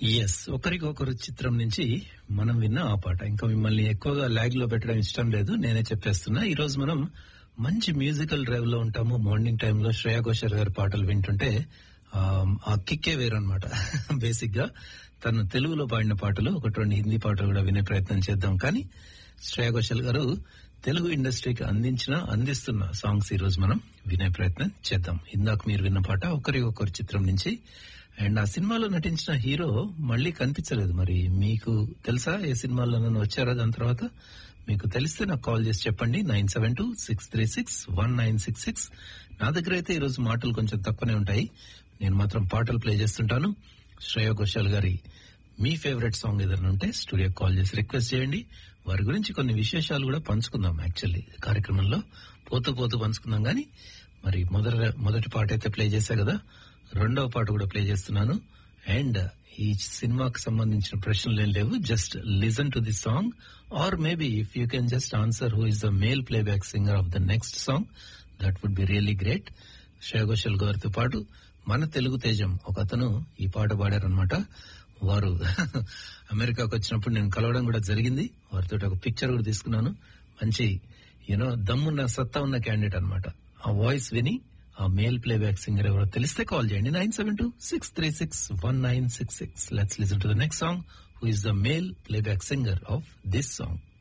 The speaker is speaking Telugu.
ఎస్ ఒకరికొకరు చిత్రం నుంచి మనం విన్న ఆ పాట ఇంకా మిమ్మల్ని ఎక్కువగా లాగ్ లో పెట్టడం ఇష్టం లేదు నేనే చెప్పేస్తున్నా ఈ రోజు మనం మంచి మ్యూజికల్ డ్రైవ్ లో ఉంటాము మార్నింగ్ టైంలో శ్రేయా ఘోషల్ గారి పాటలు వింటుంటే ఆ, ఆ కిక్కే వేరనమాట బేసిక్ గా తను తెలుగులో పాడిన పాటలు ఒకటి రెండు హిందీ పాటలు కూడా వినే ప్రయత్నం చేద్దాం కానీ శ్రేయా ఘోషల్ గారు తెలుగు ఇండస్ట్రీకి అందించిన అందిస్తున్న సాంగ్స్ ఈ రోజు మనం వినే ప్రయత్నం చేద్దాం ఇందాక మీరు విన్న పాట ఒకరి ఒకరి చిత్రం నుంచి అండ్ ఆ సినిమాలో నటించిన హీరో మళ్ళీ కనిపించలేదు మరి మీకు తెలుసా ఏ సినిమాలో నన్ను వచ్చారా దాని తర్వాత మీకు తెలిస్తే నాకు కాల్ చేసి చెప్పండి nine seven two six three six one nine six six నా దగ్గర అయితే ఈ రోజు మాటలు కొంచెం తక్కువనే ఉంటాయి నేను మాత్రం పాటలు ప్లే చేస్తుంటాను శ్రేయ ఘోషాల్ గారి మీ ఫేవరెట్ సాంగ్ ఏదైనా ఉంటే స్టూడియో కాల్ చేసి రిక్వెస్ట్ చేయండి వారి గురించి కొన్ని విశేషాలు కూడా పంచుకుందాం యాక్చువల్లీ కార్యక్రమంలో పోతూ పోతూ పంచుకుందాం కానీ మరి మొదటి మొదటి పాట అయితే ప్లే చేశా కదా రెండవ పాట కూడా ప్లే చేస్తున్నాను అండ్ ఈ సినిమాకి సంబంధించిన ప్రశ్నలు ఏం లేవు just listen to the song or maybe if you can just answer who is the male playback singer of the next song that would be really great Shreya Ghoshal గారితో పాటు మన తెలుగు తేజం ఒక అతను ఈ పాట పాడారనమాట వారు అమెరికాకు వచ్చినప్పుడు నేను కలవడం కూడా జరిగింది వారితో ఒక పిక్చర్ కూడా తీసుకున్నాను మంచి యూనో దమ్మున్న సత్తా ఉన్న క్యాండిడేట్ అన్నమాట ఆ వాయిస్ విని ఆ మేల్ ప్లేబ్యాక్ సింగర్ ఎవరో తెలిస్తే కాల్ చేయండి nine seven two six three six one nine six six let's listen to the next song who is the male playback singer of this song